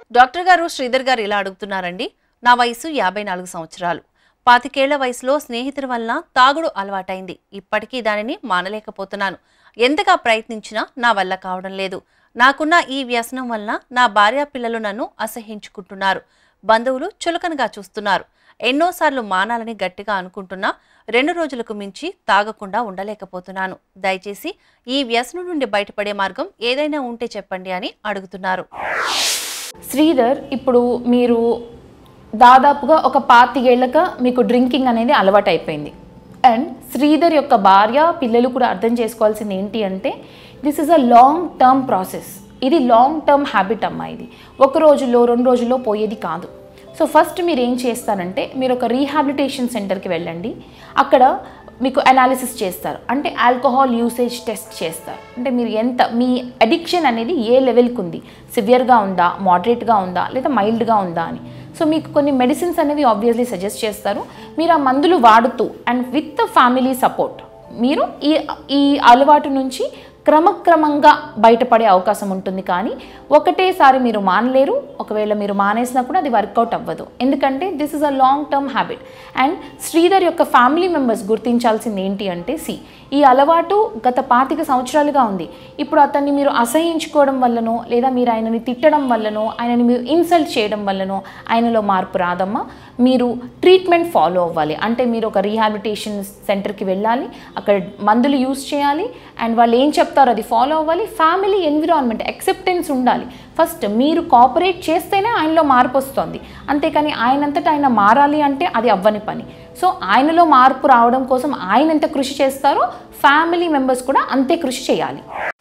doctor గారు శ్రీధర్ గారు ఇలా అడుగుతున్నారండి నా వయసు యాభై నాలుగు సంవత్సరాలు పాతికేళ్ల వయసులో స్నేహితుల వలన తాగుడు అలవాటైంది ఇప్పటికీ దానిని మానలేకపోతున్నాను ఎంతగా ప్రయత్నించినా నా వల్ల కావడం లేదు నాకున్న ఈ వ్యసనం వలన నా భార్య పిల్లలు నన్ను అసహించుకుంటున్నారు బంధువులు చులకనగా చూస్తున్నారు ఎన్నోసార్లు మానాలని గట్టిగా అనుకుంటున్నా రెండు రోజులకు మించి తాగకుండా ఉండలేకపోతున్నాను దయచేసి ఈ వ్యసనం నుండి బయటపడే మార్గం ఏదైనా ఉంటే చెప్పండి అని అడుగుతున్నారు శ్రీధర్ ఇప్పుడు మీరు దాదాపుగా ఒక పాతికేళ్లక మీకు డ్రింకింగ్ అనేది అలవాటు అయిపోయింది అండ్ శ్రీధర్ యొక్క భార్య పిల్లలు కూడా అర్థం చేసుకోవాల్సింది ఏంటి అంటే this is a long term process ఇది లాంగ్ టర్మ్ హ్యాబిట్ అమ్మా ఇది ఒక రోజులో రెండు రోజుల్లో పోయేది కాదు సో ఫస్ట్ మీరు ఏం చేస్తారంటే మీరు ఒక రీహాబిలిటేషన్ సెంటర్కి వెళ్ళండి అక్కడ మీకు అనాలిసిస్ చేస్తారు అంటే ఆల్కహాల్ యూసేజ్ టెస్ట్ చేస్తారు అంటే మీరు ఎంత మీ అడిక్షన్ అనేది ఏ లెవెల్కి ఉంది సివియర్గా ఉందా మోడరేట్గా ఉందా లేదా మైల్డ్గా ఉందా అని సో మీకు కొన్ని మెడిసిన్స్ అనేవి ఆబ్వియస్లీ సజెస్ట్ చేస్తారు మీరు ఆ మందులు వాడుతూ అండ్ విత్ ఫ్యామిలీ సపోర్ట్ మీరు ఈ ఈ అలవాటు నుంచి క్రమక్రమంగా బయటపడే అవకాశం ఉంటుంది కానీ ఒకటేసారి మీరు మానలేరు ఒకవేళ మీరు మానేసినా కూడా అది వర్కౌట్ అవ్వదు ఎందుకంటే this is a long term habit and Sridhar యొక్క ఫ్యామిలీ మెంబర్స్ గుర్తించాల్సింది ఏంటి అంటే సి ఈ అలవాటు గత పాతిక సంవత్సరాలుగా ఉంది ఇప్పుడు అతన్ని మీరు అసహించుకోవడం వల్లనో లేదా మీరు ఆయనని తిట్టడం వల్లనో ఆయనని మీరు ఇన్సల్ట్ చేయడం వల్లనో ఆయనలో మార్పు రాదమ్మా మీరు ట్రీట్మెంట్ ఫాలో అవ్వాలి అంటే మీరు ఒక రీహాబిలిటేషన్ సెంటర్కి వెళ్ళాలి అక్కడ మందులు యూస్ చేయాలి అండ్ వాళ్ళు ఏం చెప్తారో అది ఫాలో అవ్వాలి ఫ్యామిలీ ఎన్విరాన్మెంట్ యాక్సెప్టెన్స్ ఉండాలి ఫస్ట్ మీరు కోఆపరేట్ చేస్తేనే ఆయనలో మార్పు వస్తుంది అంతేకాని ఆయనంతటా ఆయన మారాలి అంటే అది అవ్వని పని సో ఆయనలో మార్పు రావడం కోసం ఆయన ఎంత కృషి చేస్తారో ఫ్యామిలీ మెంబర్స్ కూడా అంతే కృషి చేయాలి